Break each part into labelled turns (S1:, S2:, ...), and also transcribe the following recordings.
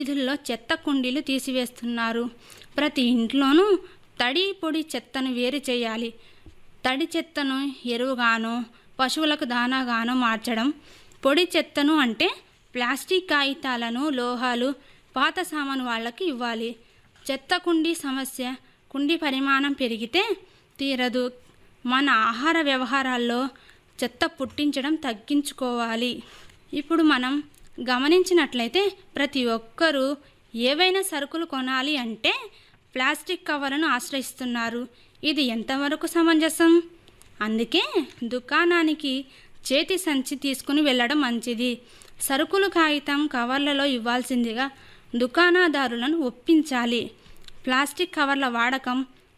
S1: వీధుల్లో చెత్త కుండీలు తీసివేస్తున్నారు ప్రతి ఇంట్లోనూ తడి పొడి చెత్తను వేరు చేయాలి తడి చెత్తను ఎరువుగాను పశువులకు దానాగాను మార్చడం పొడి చెత్తను అంటే ప్లాస్టిక్ కాగితాలను లోహాలు పాత సామాను వాళ్ళకి ఇవ్వాలి చెత్త కుండీ సమస్య కుండీ పరిమాణం పెరిగితే తీరదు మన ఆహార వ్యవహారాల్లో చెత్త పుట్టించడం తగ్గించుకోవాలి ఇప్పుడు మనం గమనించినట్లయితే ప్రతి ఒక్కరూ ఏవైనా సరుకులు కొనాలి అంటే ప్లాస్టిక్ కవర్లను ఆశ్రయిస్తున్నారు ఇది ఎంతవరకు సమంజసం అందుకే దుకాణానికి చేతి సంచి తీసుకుని వెళ్ళడం మంచిది సరుకులు కాగితం కవర్లలో ఇవ్వాల్సిందిగా దుకాణదారులను ఒప్పించాలి ప్లాస్టిక్ కవర్ల వాడకం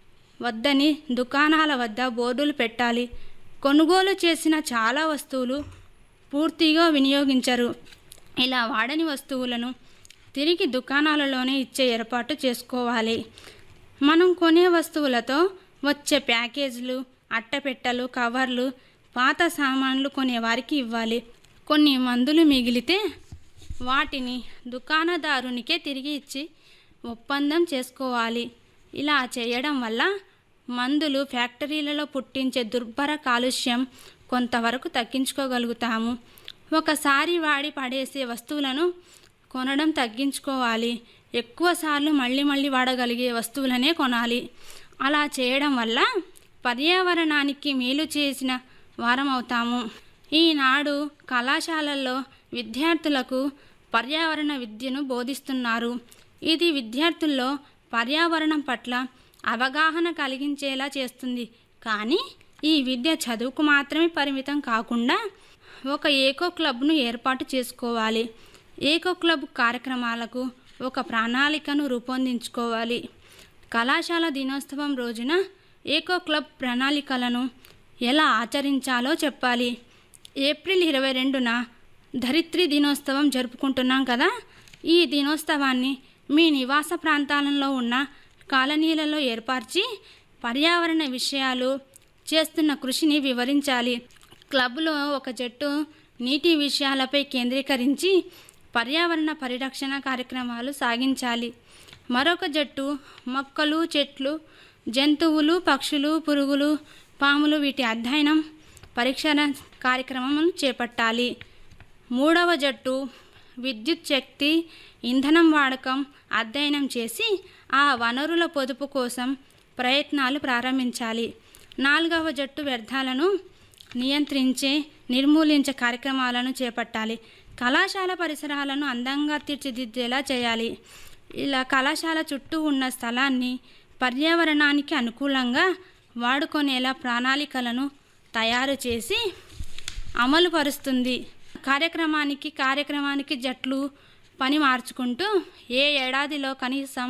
S1: వద్దని దుకాణాల వద్ద బోర్డులు పెట్టాలి కొనుగోలు చేసిన చాలా వస్తువులు పూర్తిగా వినియోగించరు ఇలా వాడని వస్తువులను తిరిగి దుకాణాలలోనే ఇచ్చే ఏర్పాటు చేసుకోవాలి మనం కొనే వస్తువులతో వచ్చే ప్యాకేజీలు అట్టపెట్టెలు కవర్లు పాత సామాన్లు కొనేవారికి ఇవ్వాలి కొన్ని మందులు మిగిలితే వాటిని దుకాణదారునికే తిరిగి ఇచ్చి ఒప్పందం చేసుకోవాలి ఇలా చేయడం వల్ల మందులు ఫ్యాక్టరీలలో పుట్టించే దుర్భర కాలుష్యం కొంతవరకు తగ్గించుకోగలుగుతాము ఒకసారి వాడి పడేసే వస్తువులను కొనడం తగ్గించుకోవాలి ఎక్కువ సార్లు మళ్ళీ మళ్ళీ వాడగలిగే వస్తువులనే కొనాలి అలా చేయడం వల్ల పర్యావరణానికి మేలు చేసిన వారం అవుతాము ఈనాడు కళాశాలల్లో విద్యార్థులకు పర్యావరణ విద్యను బోధిస్తున్నారు ఇది విద్యార్థుల్లో పర్యావరణం పట్ల అవగాహన కలిగించేలా చేస్తుంది కానీ ఈ విద్య చదువుకు మాత్రమే పరిమితం కాకుండా ఒక ఏకో క్లబ్ను ఏర్పాటు చేసుకోవాలి ఏకో క్లబ్ కార్యక్రమాలకు ఒక ప్రణాళికను రూపొందించుకోవాలి కళాశాల దినోత్సవం రోజున ఏకో క్లబ్ ప్రణాళికలను ఎలా ఆచరించాలో చెప్పాలి ఏప్రిల్ ఇరవై రెండున ధరిత్రి దినోత్సవం జరుపుకుంటున్నాం కదా ఈ దినోత్సవాన్ని మీ నివాస ప్రాంతాలలో ఉన్న కాలనీలలో ఏర్పరిచి పర్యావరణ విషయాలు చేస్తున్న కృషిని వివరించాలి క్లబ్లో ఒక జట్టు నీటి విషయాలపై కేంద్రీకరించి పర్యావరణ పరిరక్షణ కార్యక్రమాలు సాగించాలి మరొక జట్టు మొక్కలు చెట్లు జంతువులు పక్షులు పురుగులు పాములు వీటి అధ్యయనం పరీక్షణ కార్యక్రమం చేపట్టాలి మూడవ జట్టు విద్యుత్ శక్తి ఇంధనం వాడకం అధ్యయనం చేసి ఆ వనరుల పొదుపు కోసం ప్రయత్నాలు ప్రారంభించాలి నాలుగవ జట్టు వ్యర్థాలను నియంత్రించే నిర్మూలించే కార్యక్రమాలను చేపట్టాలి కళాశాల పరిసరాలను అందంగా తీర్చిదిద్దేలా చేయాలి ఇలా కళాశాల చుట్టూ ఉన్న స్థలాన్ని పర్యావరణానికి అనుకూలంగా వాడుకునేలా ప్రణాళికలను తయారు చేసి అమలు పరుస్తుంది కార్యక్రమానికి కార్యక్రమానికి జట్లు పని మార్చుకుంటూ ఏ ఏడాదిలో కనీసం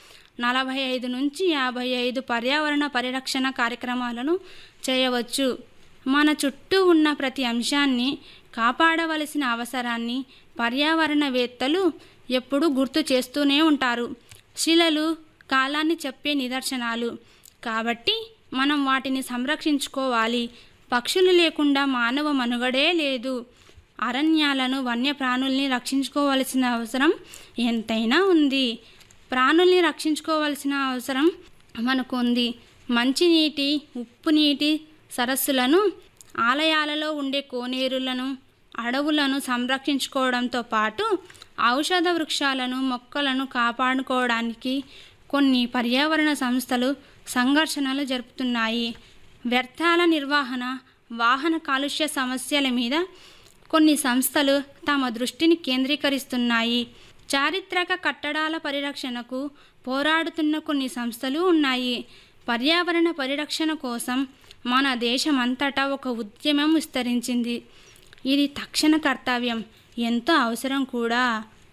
S1: నలభై ఐదు నుంచి యాభై ఐదు పర్యావరణ పరిరక్షణ కార్యక్రమాలను చేయవచ్చు మన చుట్టూ ఉన్న ప్రతి అంశాన్ని కాపాడవలసిన అవసరాన్ని పర్యావరణవేత్తలు ఎప్పుడూ గుర్తు చేస్తూనే ఉంటారు శిలలు కాలాన్ని చెప్పే నిదర్శనాలు కాబట్టి మనం వాటిని సంరక్షించుకోవాలి పక్షులు లేకుండా మానవ మనుగడే లేదు అరణ్యాలను వన్యప్రాణుల్ని రక్షించుకోవలసిన అవసరం ఎంతైనా ఉంది ప్రాణుల్ని రక్షించుకోవలసిన అవసరం మనకు ఉంది మంచినీటి ఉప్పు నీటి సరస్సులను ఆలయాలలో ఉండే కోనేరులను అడవులను సంరక్షించుకోవడంతో పాటు ఔషధ వృక్షాలను మొక్కలను కాపాడుకోవడానికి కొన్ని పర్యావరణ సంస్థలు సంఘర్షణలు జరుపుతున్నాయి వ్యర్థాల నిర్వహణ వాహన కాలుష్య సమస్యల మీద కొన్ని సంస్థలు తమ దృష్టిని కేంద్రీకరిస్తున్నాయి చారిత్రక కట్టడాల పరిరక్షణకు పోరాడుతున్న కొన్ని సంస్థలు ఉన్నాయి పర్యావరణ పరిరక్షణ కోసం మన దేశమంతటా ఒక ఉద్యమం విస్తరించింది ఇది తక్షణ కర్తవ్యం ఎంతో అవసరం కూడా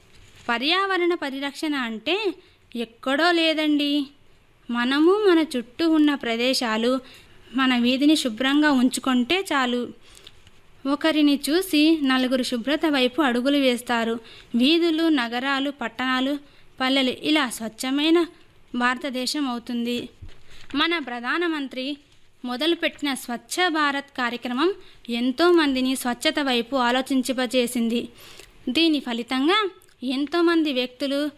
S1: పర్యావరణ పరిరక్షణ అంటే ఎక్కడో లేదండి మనము మన చుట్టూ ఉన్న ప్రదేశాలు మన వీధిని శుభ్రంగా ఉంచుకుంటే చాలు ఒకరిని చూసి నలుగురు శుభ్రత వైపు అడుగులు వేస్తారు వీధులు నగరాలు పట్టణాలు పల్లెలు ఇలా స్వచ్ఛమైన భారతదేశం అవుతుంది మన ప్రధానమంత్రి మొదలుపెట్టిన స్వచ్ఛ భారత్ కార్యక్రమం ఎంతోమందిని స్వచ్ఛత వైపు ఆలోచింపజేసింది దీని ఫలితంగా ఎంతోమంది వ్యక్తులు